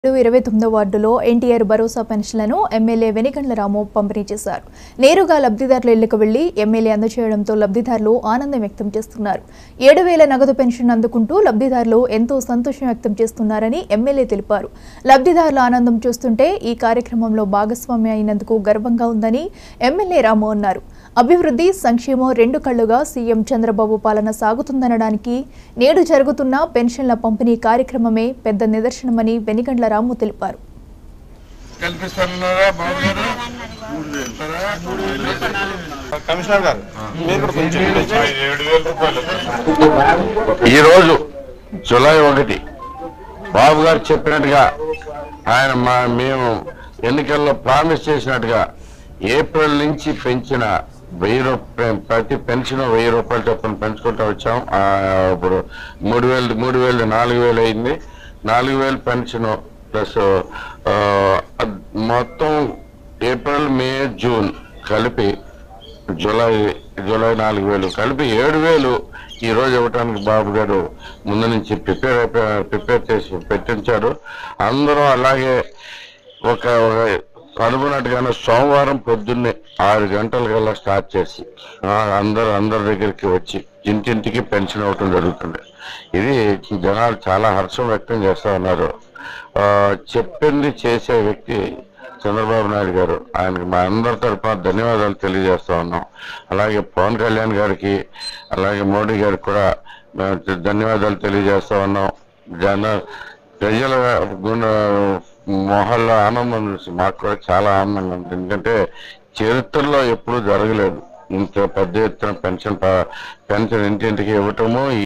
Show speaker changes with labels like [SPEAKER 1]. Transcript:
[SPEAKER 1] ఇరవై తొమ్మిదో వార్డులో ఎన్టీఆర్ భరోసా పెన్షన్లను ఎమ్మెల్యే వెనిగండ్ల రాము పంపిణీ చేశారు నేరుగా లబ్ధిదారుల ఇళ్లకు వెళ్లి ఎమ్మెల్యే అందజేయడంతో లబ్ధిదారులు ఆనందం వ్యక్తం చేస్తున్నారు ఏడు వేల నగదు పెన్షన్ అందుకుంటూ లబ్ధిదారులు ఎంతో సంతోషం వ్యక్తం చేస్తున్నారని ఎమ్మెల్యే తెలిపారు లబ్ధిదారుల ఆనందం చూస్తుంటే ఈ కార్యక్రమంలో భాగస్వామి అయినందుకు గర్వంగా ఉందని ఎమ్మెల్యే రాము అన్నారు అభివృద్ధి సంక్షేమం రెండు కళ్లుగా సీఎం చంద్రబాబు పాలన సాగుతుందనడానికి నేడు జరుగుతున్న పెన్షన్ల పంపిణీ కార్యక్రమమే పెద్ద నిదర్శనమని వెనిగండ్ల రాము తెలిపారు
[SPEAKER 2] కల్పిస్తున్నారా బాబు గారు ఇస్తారా?
[SPEAKER 3] కమిషనర్ గారు మీరు కూడా కొంచెం
[SPEAKER 2] ఆ, ఏడు వేల రూపాయలు
[SPEAKER 4] ఈరోజు జూలై ఒకటి బాబు గారు చెప్పినట్టుగా ఆయన మా మేము ఎన్నికల్లో ప్రామిస్ చేసినట్టుగా ఏప్రిల్ నుంచి పెంచిన వెయ్యి రూపాయలు ప్రతి పెన్షన్ వెయ్యి రూపాయల చొప్పున పెంచుకుంటూ వచ్చాం ఆ, ఇప్పుడు మూడు వేలు మూడు వేలు నాలుగు వేలు అయింది నాలుగు వేలు పెన్షన్ ప్లస్ ఆ, అద్- మొత్తం ఏప్రిల్ మే జూన్ కలిపి జూలై జూలై నాలుగు వేలు కలిపి ఏడు వేలు ఈ రోజు ఇవ్వటానికి బాబు గారు ముందు నుంచి ప్రిపేర్ అయిపోయి ప్రిపేర్ చేసి పెట్టించారు అందరూ అలాగే ఒక ఒక అనుకున్నట్టుగానే సోమవారం పొద్దున్నే ఆరు గంటల కల్లా స్టార్ట్ చేసి ఆ, అందరూ అందరి దగ్గరికి వచ్చి ఇంటింటికి పెన్షన్ ఇవ్వటం జరుగుతుంది ఇది జనాలు చాలా హర్షం వ్యక్తం చేస్తా ఉన్నారు ఆ, చెప్పింది చేసే వ్యక్తి చంద్రబాబు నాయుడు గారు ఆయనకి మా అందరి తరఫున ధన్యవాదాలు తెలియజేస్తా ఉన్నాం అలాగే పవన్ కళ్యాణ్ గారికి అలాగే మోడీ గారికి కూడా మేము ధన్యవాదాలు తెలియజేస్తా ఉన్నాం జన ప్రజల గుణ మొహల్లో ఆనందం చూసి మాకు కూడా చాలా ఆనందంగా ఉంది ఎందుకంటే చరిత్రలో ఎప్పుడూ జరగలేదు ఇంత పెద్ద ఎత్తున పెన్షన్ ప- పెన్షన్ ఇంటింటికి ఇవ్వటము